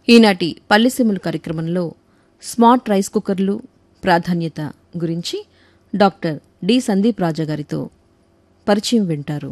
ఈనాటి పల్లెసీములు కార్యక్రమంలో smart rice కుక్కర్లు ప్రాధాన్యత గురించి డాక్టర్ డి సందీప్ రాజా గారితో పరిచయం వింటారు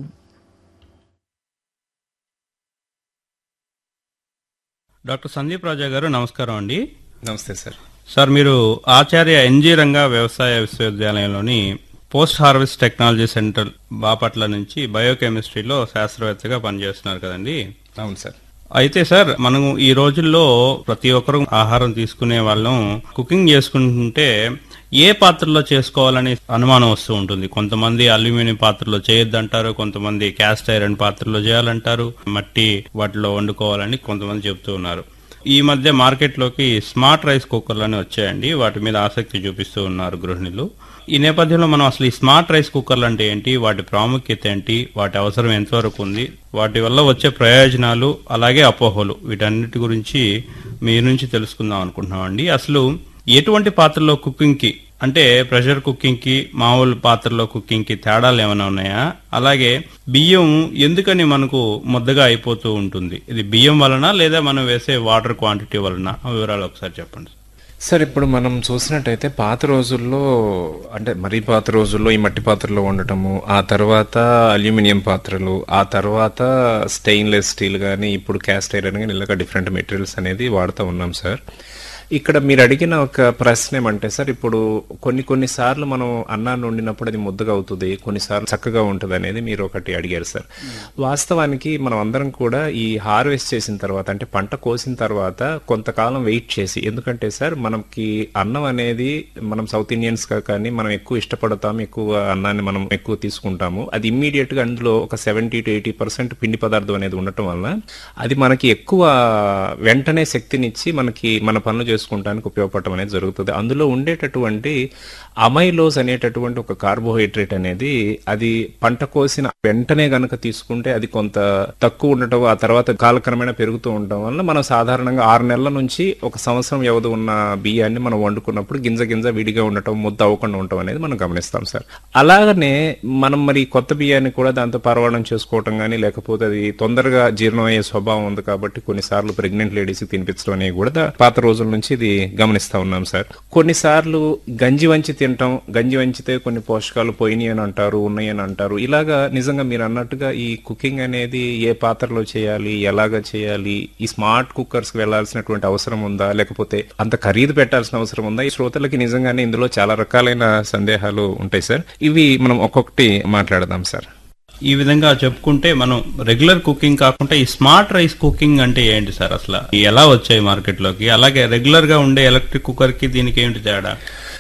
డాక్టర్ సందీప్ రాజా గారు నమస్కారం అండి నమస్తే సార్ సార్ మీరు ఆచార్య ఎన్జీ రంగా వ్యవసాయ విశ్వవిద్యాలయంలోని post harvest technology centre Bapatla నుంచి బయోకెమిస్ట్రీలో శాస్త్రవేత్తగా పనిచేస్తున్నారు కదండి అవును సార్ అయితే సార్ మనం ఈ రోజుల్లో ప్రతి ఒక్కరూ ఆహారం తీసుకునే వాళ్ళం కుకింగ్ చేసుకుంటుంటే ఏ పాత్రలో చేసుకోవాలని అనుమానం వస్తూ ఉంటుంది కొంతమంది అల్యూమినియం పాత్రలో చేయొద్దంటారు కొంతమంది క్యాస్ట్ ఐరన్ పాత్రలో చేయాలంటారు మట్టి వాటిలో వండుకోవాలని కొంతమంది చెప్తూ ఉన్నారు ఈ మధ్య మార్కెట్లోకి స్మార్ట్ రైస్ కుక్కర్లు అని వచ్చాయండి వాటి మీద ఆసక్తి చూపిస్తూ ఉన్నారు గృహిణులు ఈ నేపథ్యంలో మనం అసలు ఈ స్మార్ట్ రైస్ కుక్కర్లు అంటే ఏంటి వాటి ప్రాముఖ్యత ఏంటి వాటి అవసరం ఎంతవరకు ఉంది వాటి వల్ల వచ్చే ప్రయోజనాలు అలాగే అపోహలు వీటన్నిటి గురించి మీ నుంచి తెలుసుకుందాం అనుకుంటున్నామండి అసలు ఎటువంటి పాత్రలో కుకింగ్ కి అంటే ప్రెషర్ కుకింగ్ కి మామూలు పాత్రలో కుకింగ్ కి తేడాలు ఏమైనా ఉన్నాయా అలాగే బియ్యం ఎందుకని మనకు ముద్దగా అయిపోతూ ఉంటుంది ఇది బియ్యం వలన లేదా మనం వేసే వాటర్ క్వాంటిటీ వలన ఆ వివరాలు ఒకసారి చెప్పండి సార్ ఇప్పుడు మనం చూసినట్టయితే పాత రోజుల్లో అంటే మరీ పాత రోజుల్లో ఈ మట్టి పాత్రలో ఉండటము ఆ తర్వాత అల్యూమినియం పాత్రలు ఆ తర్వాత స్టెయిన్లెస్ స్టీల్ కానీ ఇప్పుడు క్యాస్ట్ ఐరన్ కానీ ఇలాగ డిఫరెంట్ మెటీరియల్స్ అనేది వాడుతూ ఉన్నాం సార్ ఇక్కడ మీరు అడిగిన ఒక ప్రశ్న ఏమంటే సార్ ఇప్పుడు కొన్ని కొన్ని సార్లు మనం అన్నాన్ని వండినప్పుడు అది ముద్దగా అవుతుంది కొన్నిసార్లు చక్కగా ఉంటుంది అనేది మీరు ఒకటి అడిగారు సార్ వాస్తవానికి మనం అందరం కూడా ఈ హార్వెస్ట్ చేసిన తర్వాత అంటే పంట కోసిన తర్వాత కొంతకాలం వెయిట్ చేసి ఎందుకంటే సార్ మనకి అన్నం అనేది మనం సౌత్ ఇండియన్స్ గా కానీ మనం ఎక్కువ ఇష్టపడతాం ఎక్కువ అన్నాన్ని మనం ఎక్కువ తీసుకుంటాము అది ఇమ్మీడియట్ గా అందులో ఒక సెవెంటీ టు ఎయిటీ పర్సెంట్ పిండి పదార్థం అనేది ఉండటం వల్ల అది మనకి ఎక్కువ వెంటనే శక్తినిచ్చి మనకి మన పనులు చేసుకోవడానికి ఉపయోగపడటం అనేది జరుగుతుంది అందులో ఉండేటటువంటి అమైలోస్ అనేటటువంటి ఒక కార్బోహైడ్రేట్ అనేది అది పంట కోసిన వెంటనే గనక తీసుకుంటే అది కొంత తక్కువ ఉండటం ఆ తర్వాత కాలక్రమేణా పెరుగుతూ ఉండటం వల్ల మనం సాధారణంగా ఆరు నెలల నుంచి ఒక సంవత్సరం వ్యవధి ఉన్న బియ్యాన్ని మనం వండుకున్నప్పుడు గింజ గింజ విడిగా ఉండటం ముద్ద అవ్వకుండా ఉండటం అనేది మనం గమనిస్తాం సార్ అలాగనే మనం మరి కొత్త బియ్యాన్ని కూడా దాంతో పరవాడం చేసుకోవటం కానీ లేకపోతే అది తొందరగా జీర్ణం అయ్యే స్వభావం ఉంది కాబట్టి కొన్నిసార్లు ప్రెగ్నెంట్ లేడీస్ కి తినిపించడం అనేది కూడా దా- పాత రోజుల నుంచి ఇది గమనిస్తా ఉన్నాం సార్ కొన్నిసార్లు గంజి వంచి తింటాం గంజి వంచితే కొన్ని పోషకాలు పోయినాయి అని అంటారు ఉన్నాయి అని అంటారు ఇలాగా నిజంగా మీరు అన్నట్టుగా ఈ కుకింగ్ అనేది ఏ పాత్రలో చేయాలి ఎలాగా చేయాలి ఈ స్మార్ట్ కుక్కర్స్ కి వెళ్లాల్సినటువంటి అవసరం ఉందా లేకపోతే అంత ఖరీదు పెట్టాల్సిన అవసరం ఉందా ఈ శ్రోతలకి నిజంగానే ఇందులో చాలా రకాలైన సందేహాలు ఉంటాయి సార్ ఇవి మనం ఒక్కొక్కటి మాట్లాడదాం సార్ ఈ విధంగా చెప్పుకుంటే మనం రెగ్యులర్ కుకింగ్ కాకుండా ఈ స్మార్ట్ రైస్ కుకింగ్ అంటే ఏంటి సార్ అసలు ఎలా వచ్చాయి మార్కెట్లోకి అలాగే రెగ్యులర్ గా ఉండే ఎలక్ట్రిక్ కుక్కర్ కి దీనికి ఏంటి తేడా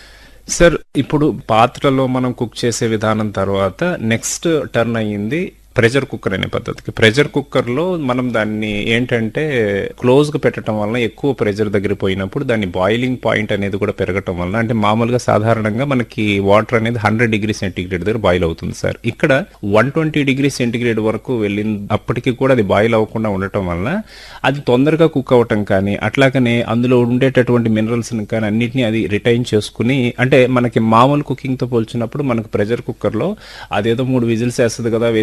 సార్ ఇప్పుడు పాత్రలో మనం కుక్ చేసే విధానం తర్వాత నెక్స్ట్ టర్న్ అయ్యింది ప్రెషర్ కుక్కర్ అనే పద్ధతికి ప్రెషర్ కుక్కర్ లో మనం దాన్ని ఏంటంటే క్లోజ్ గా పెట్టడం వలన ఎక్కువ ప్రెషర్ దగ్గర పోయినప్పుడు దాని బాయిలింగ్ పాయింట్ అనేది కూడా పెరగటం వలన అంటే మామూలుగా సాధారణంగా మనకి వాటర్ అనేది హండ్రెడ్ డిగ్రీ సెంటిగ్రేడ్ దగ్గర బాయిల్ అవుతుంది సార్ ఇక్కడ వన్ ట్వంటీ డిగ్రీ సెంటిగ్రేడ్ వరకు వెళ్ళిన అప్పటికి కూడా అది బాయిల్ అవ్వకుండా ఉండటం వలన అది తొందరగా కుక్ అవ్వటం కానీ అట్లాగనే అందులో ఉండేటటువంటి మినరల్స్ కానీ అన్నిటిని అది రిటైన్ చేసుకుని అంటే మనకి మామూలు కుకింగ్ తో పోల్చినప్పుడు మనకు ప్రెషర్ కుక్కర్ లో అదేదో మూడు విజిల్స్ వేస్తుంది కదా